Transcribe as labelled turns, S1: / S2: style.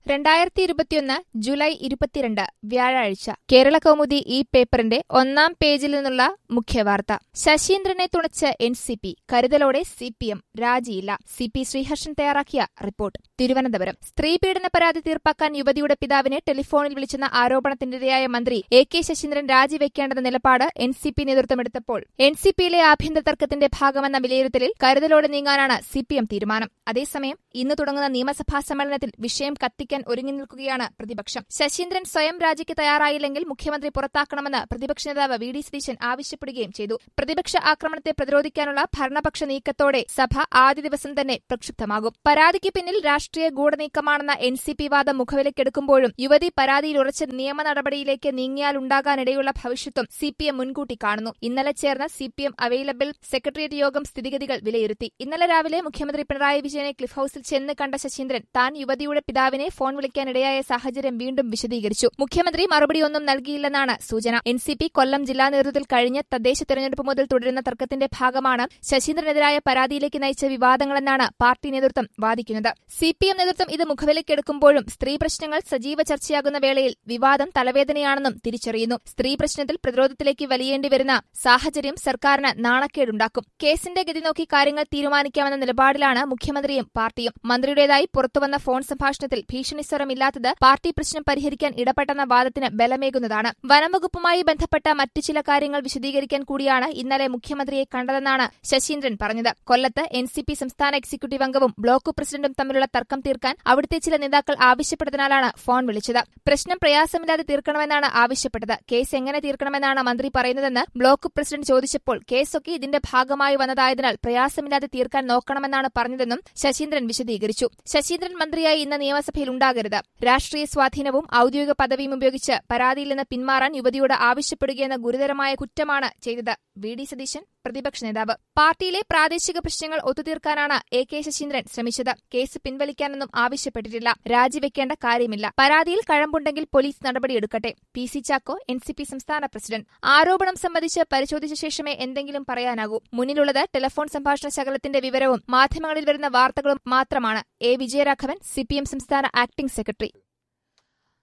S1: രണ്ടായിരത്തി ഇരുപത്തിയൊന്ന് ജൂലൈ ഇരുപത്തിരണ്ട് വ്യാഴാഴ്ച കേരള കൗമുദി ഈ പേപ്പറിന്റെ ഒന്നാം പേജിൽ നിന്നുള്ള മുഖ്യവാർത്ത ശശീന്ദ്രനെ തുണച്ച് എൻ സി പി കരുതലോടെ സി പി എം രാജിയില്ല സി പി ശ്രീഹർഷൻ തയ്യാറാക്കിയ റിപ്പോർട്ട് തിരുവനന്തപുരം സ്ത്രീപീഡന പരാതി തീർപ്പാക്കാൻ യുവതിയുടെ പിതാവിനെ ടെലിഫോണിൽ വിളിച്ചെന്ന ആരോപണത്തിനിരയായ മന്ത്രി എ കെ ശശീന്ദ്രൻ രാജിവെക്കേണ്ടെന്ന നിലപാട് എൻ സി പി നേതൃത്വമെടുത്തപ്പോൾ എൻ സി പിയിലെ ആഭ്യന്തര തർക്കത്തിന്റെ ഭാഗമെന്ന വിലയിരുത്തലിൽ കരുതലോടെ നീങ്ങാനാണ് സി പി എം തീരുമാനം അതേസമയം ഇന്ന് തുടങ്ങുന്ന നിയമസഭാ സമ്മേളനത്തിൽ വിഷയം കത്തിക്കാൻ ഒരുങ്ങി നിൽക്കുകയാണ് പ്രതിപക്ഷം ശശീന്ദ്രൻ സ്വയം രാജിക്ക് തയ്യാറായില്ലെങ്കിൽ മുഖ്യമന്ത്രി പുറത്താക്കണമെന്ന് പ്രതിപക്ഷ നേതാവ് വി ഡി സതീശൻ ആവശ്യപ്പെടുകയും ചെയ്തു പ്രതിപക്ഷ ആക്രമണത്തെ പ്രതിരോധിക്കാനുള്ള ഭരണപക്ഷ നീക്കത്തോടെ സഭ ആദ്യ ദിവസം തന്നെ പ്രക്ഷുബ്ധമാകും പരാതിക്ക് പിന്നിൽ രാഷ്ട്രീയ ഗൂഢനീക്കമാണെന്ന എൻ സി പി വാദം മുഖവിലക്കെടുക്കുമ്പോഴും യുവതി പരാതിയിൽ ഉറച്ച നിയമ നടപടിയിലേക്ക് നീങ്ങിയാലുണ്ടാകാനിടയുള്ള ഭവിഷ്യത്വം സി പി എം മുൻകൂട്ടി കാണുന്നു ഇന്നലെ ചേർന്ന C P M available secretariat യോഗം സ്ഥിതിഗതികൾ വിലയിരുത്തി ഇന്നലെ രാവിലെ മുഖ്യമന്ത്രി പിണറായി വിജയനെ ക്ലിഫ് ഹൌസിൽ ചെന്ന് കണ്ട ശശീന്ദ്രൻ താൻ യുവതിയുടെ പിതാവിനെ ഫോൺ വിളിക്കാനിടയായ സാഹചര്യം വീണ്ടും വിശദീകരിച്ചു മുഖ്യമന്ത്രി മറുപടിയൊന്നും നൽകിയില്ലെന്നാണ് സൂചന എൻ സി പി കൊല്ലം ജില്ലാ നേതൃത്വത്തിൽ കഴിഞ്ഞ തദ്ദേശ തെരഞ്ഞെടുപ്പ് മുതൽ തുടരുന്ന തർക്കത്തിന്റെ ഭാഗമാണ് ശശീന്ദ്രനെതിരായ പരാതിയിലേക്ക് നയിച്ച വിവാദങ്ങളെന്നാണ് പാർട്ടി നേതൃത്വം വാദിക്കുന്നത് സി പി എം നേതൃത്വം ഇത് മുഖവിലക്കെടുക്കുമ്പോഴും സ്ത്രീ പ്രശ്നങ്ങൾ സജീവ ചർച്ചയാകുന്ന വേളയിൽ വിവാദം തലവേദനയാണെന്നും തിരിച്ചറിയുന്നു സ്ത്രീ പ്രശ്നത്തിൽ പ്രതിരോധത്തിലേക്ക് വലിയേണ്ടി വരുന്ന സാഹചര്യം സർക്കാരിന് നാണക്കേടുണ്ടാക്കും കേസിന്റെ ഗതി നോക്കി കാര്യങ്ങൾ തീരുമാനിക്കാമെന്ന നിലപാടിലാണ് മുഖ്യമന്ത്രിയും പാർട്ടിയും മന്ത്രിയുടേതായി പുറത്തുവന്ന ഫോൺ സംഭാഷണത്തിൽ ഭീഷണിസ്വരമില്ലാത്തത് പാർട്ടി പ്രശ്നം പരിഹരിക്കാൻ ഇടപെട്ടെന്ന വാദത്തിന് ബലമേകുന്നതാണ് വനംവകുപ്പുമായി ബന്ധപ്പെട്ട മറ്റു ചില കാര്യങ്ങൾ വിശദീകരിക്കാൻ കൂടിയാണ് ഇന്നലെ മുഖ്യമന്ത്രിയെ കണ്ടതെന്നാണ് ശശീന്ദ്രൻ പറഞ്ഞത് കൊല്ലത്ത് എൻ സി പി സംസ്ഥാന എക്സിക്യൂട്ടീവ് അംഗവും ബ്ലോക്ക് പ്രസിഡന്റും തമ്മിലുള്ള തർക്കം തീർക്കാൻ അവിടുത്തെ ചില നേതാക്കൾ ആവശ്യപ്പെട്ടതിനാലാണ് ഫോൺ വിളിച്ചത് പ്രശ്നം പ്രയാസമില്ലാതെ തീർക്കണമെന്നാണ് ആവശ്യപ്പെട്ടത് കേസ് എങ്ങനെ തീർക്കണമെന്നാണ് മന്ത്രി പറയുന്നതെന്ന് ബ്ലോക്ക് പ്രസിഡന്റ് ചോദിച്ചപ്പോൾ കേസൊക്കെ ഇതിന്റെ ഭാഗമായി വന്നതായതിനാൽ പ്രയാസമില്ലാതെ തീർക്കാൻ നോക്കണമെന്നാണ് പറഞ്ഞതെന്നും ശശീന്ദ്രൻ വിശദീകരിച്ചു ശശീന്ദ്രൻ മന്ത്രിയായി ഇന്ന് നിയമസഭയിൽ ഉണ്ടാകരുത് രാഷ്ട്രീയ സ്വാധീനവും ഔദ്യോഗിക പദവിയും ഉപയോഗിച്ച് പരാതിയിൽ നിന്ന് പിന്മാറാൻ യുവതിയോട് ആവശ്യപ്പെടുകയെന്ന ഗുരുതരമായ കുറ്റമാണ് ചെയ്തത് വി ഡി സതീശൻ പ്രതിപക്ഷ നേതാവ് പാർട്ടിയിലെ പ്രാദേശിക പ്രശ്നങ്ങൾ ഒത്തുതീർക്കാനാണ് എ കെ ശശീന്ദ്രൻ ശ്രമിച്ചത് കേസ് പിൻവലിക്കാനൊന്നും ആവശ്യപ്പെട്ടിട്ടില്ല രാജിവെക്കേണ്ട കാര്യമില്ല പരാതിയിൽ കഴമ്പുണ്ടെങ്കിൽ പോലീസ് നടപടിയെടുക്കട്ടെ P C Chacko N C P സംസ്ഥാന പ്രസിഡന്റ് ആരോപണം സംബന്ധിച്ച് പരിശോധിച്ച ശേഷമേ എന്തെങ്കിലും പറയാനാകൂ മുന്നിലുള്ളത് ടെലിഫോൺ സംഭാഷണ ശകലത്തിന്റെ വിവരവും മാധ്യമങ്ങളിൽ വരുന്ന വാർത്തകളും മാത്രമാണ് എ വിജയരാഘവൻ സിപിഎം സംസ്ഥാന ആക്ടിംഗ് സെക്രട്ടറി